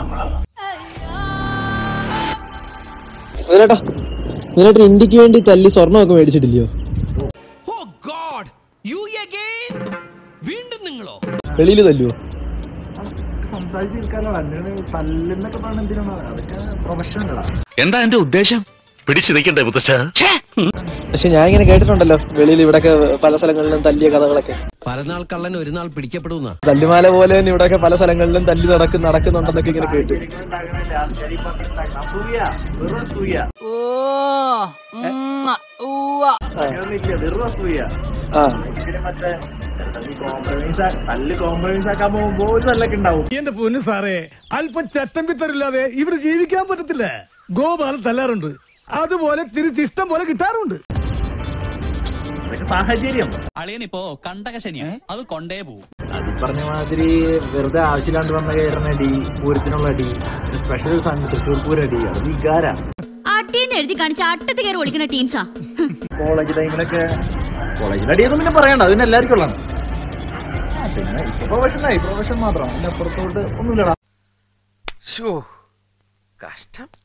മുതലേട്ടാ മുതലേട്ടൻ ഇന്ത്യക്ക് വേണ്ടി തല്ലി സ്വർണ്ണമൊക്കെ മേടിച്ചിട്ടില്ലയോ ഓ ഗോഡ് യു അഗൈൻ വീണ്ടും നിങ്ങളോ വെളിയിൽ തല്ലുവോ സംസാരിച്ചിരിക്കാനോ അല്ലാണ്ട് തല്ലെന്നൊക്കെ പറഞ്ഞ എന്തിനാണ് അതൊക്കെ പ്രൊഫഷൻ ഉണ്ടടാ എന്താ എന്റെ ഉദ്ദേശം പിടിച്ചു നിൽക്കണ്ടേ മുത്തശ്ശ പക്ഷെ ഞാൻ ഇങ്ങനെ കേട്ടിട്ടുണ്ടല്ലോ വെളിയിൽ ഇവിടെയൊക്കെ പല സ്ഥലങ്ങളിലും തല്ലിയ കഥകളൊക്കെ പരനാൾ കള്ളൻ ഒരു നാൾ പിടിക്കപ്പെടുന്ന തല്ലിമാല പോലെ തന്നെ ഇവിടെയൊക്കെ പല സ്ഥലങ്ങളിലും തല്ലി നടക്കും നടക്കുന്നുണ്ടെന്നൊക്കെ ഇങ്ങനെ കേട്ടു അസൂയ വെറും അസൂയ അങ്ങനെയൊന്നുമില്ല വെറും അസൂയ ആ പിന്നെ മറ്റേ കോംപ്രമൈസ് തല്ല് കോംപ്രമൈസ് ആക്കാൻ പോകുമ്പോ ഒരു തല്ലൊക്കെ ഉണ്ടാവും എന്റെ പൊന്നു സാറേ അല്പം ചട്ടം പിത്തരില്ലാതെ ഇവിടെ ജീവിക്കാൻ പറ്റത്തില്ല ഗോപാലൻ തല്ലാറുണ്ട് അതുപോലെ തിരിച്ചിഷ്ടം പോലെ കിട്ടാറുണ്ട് അതൊക്കെ സാഹചര്യം അളിയനിപ്പോ കണ്ടകശനിയാ അത് കൊണ്ടേ പോവും അത് പറഞ്ഞ മാതിരി വെറുതെ ആവശ്യമില്ലാണ്ട് വന്ന കയറുന്ന അടി പൂരത്തിനുള്ള അടി സ്പെഷ്യൽ സാധനം തൃശ്ശൂർ പൂരടി അത് വികാര അട്ടീന്ന് എഴുതി കാണിച്ച അട്ടത്ത് കയറി ഒളിക്കുന്ന ടീംസാ കോളേജ് ടൈമിലൊക്കെ കോളേജിൽ അടിയൊന്നും പിന്നെ പറയണ്ട അതിന് എല്ലാവർക്കും ഉള്ളതാണ് ആ, പിന്നെ ഇപ്പൊ പ്രൊഫഷനായി പ്രൊഫഷൻ മാത്രം അതിന്റെ അപ്പുറത്തോട്ട് ഒന്നുമില്ലടാ കഷ്ടം